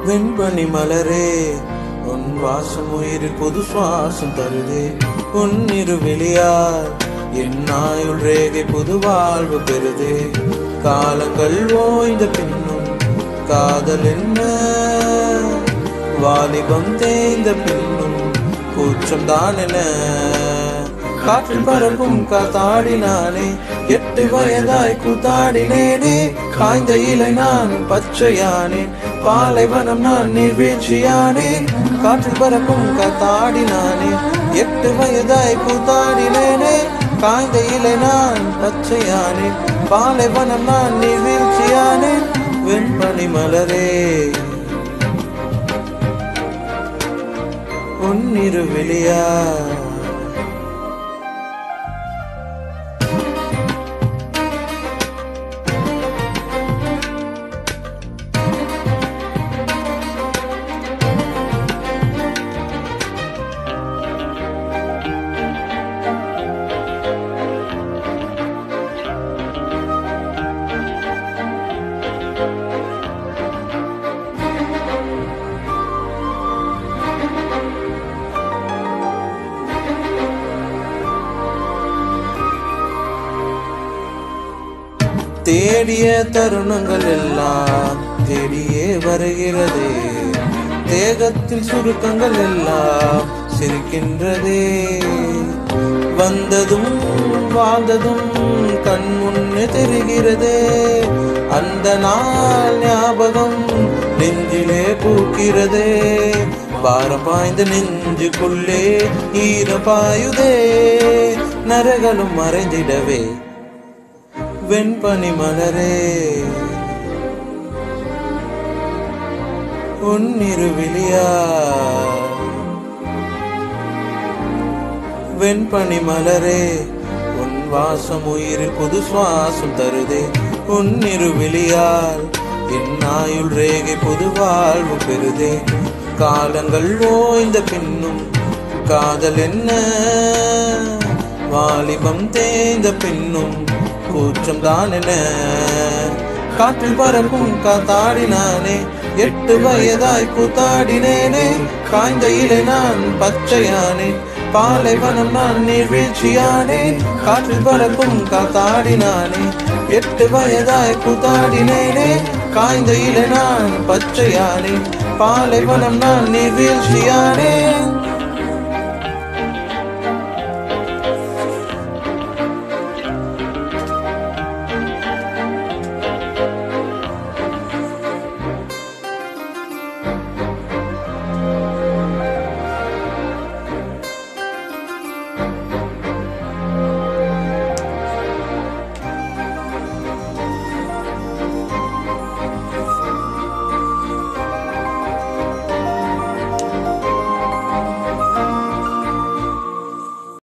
வெண்பனி மலரே உன் வாசம் உயிரில் புது சுவாசம் தருதே உன் இருவெளியால் என் ஆயுள் ரேகை புது வாழ்வு பெறுதே காலங்கள் ஓய்ந்த பின்னும் காதல் என்ன வாலிபம் தேய்ந்த பின்னும் கூச்சம் தான் என காற்றில் பறக்கும் காத்தாடினானே எட்டு வயதாய் கூத்தாடினேனே காய்ந்த இலை நான் பச்சையானேன் பாலைவனம் நான் நீர்வீழ்ச்சியானேன் காற்றில் பறக்கும் காத்தாடினானே எட்டு வயதாய் கூத்தாடினேனே காய்ந்த இலை நான் பச்சையானேன் பாலைவனம் நான் நீர்வீழ்ச்சியானேன் வெண்பனி மலரே உன்னிரு வெளியா தேடிய தருணங்கள் எல்லாம் தேடியே வருகிறதே தேகத்தில் சுருக்கங்கள் எல்லாம் சிரிக்கின்றதே வந்ததும் வாழ்ந்ததும் கண் முன்னே தெரிகிறதே அந்த நாள் ஞாபகம் நெஞ்சிலே பூக்கிறதே பாரம் பாய்ந்த நெஞ்சுக்குள்ளே ஈர பாயுதே நரகளும் மறைந்திடவே வெண்பனி மலரே உன்னிரு விழியா வெண்பனி மலரே உன் வாசம் உயிரில் புது சுவாசம் தருதே உன்னிரு விழியால் என் ஆயுள் ரேகை புது வாழ்வு பெறுதே காலங்கள் ஓய்ந்த பின்னும் காதல் என்ன வாலிபம் தேய்ந்த பின்னும் கூச்சம் தான் என காற்றில் பறக்கும் காத்தாடினானே எட்டு வயதாய் கூத்தாடினேனே காய்ந்த இலை நான் பச்சையானே பாலைவனம் நான் நீர்வீழ்ச்சியானேன் காற்றில் பறக்கும் காத்தாடினானே எட்டு வயதாய் கூத்தாடினேனே காய்ந்த இலை நான் பச்சையானேன் பாலைவனம் நான் நீர்வீழ்ச்சியானேன்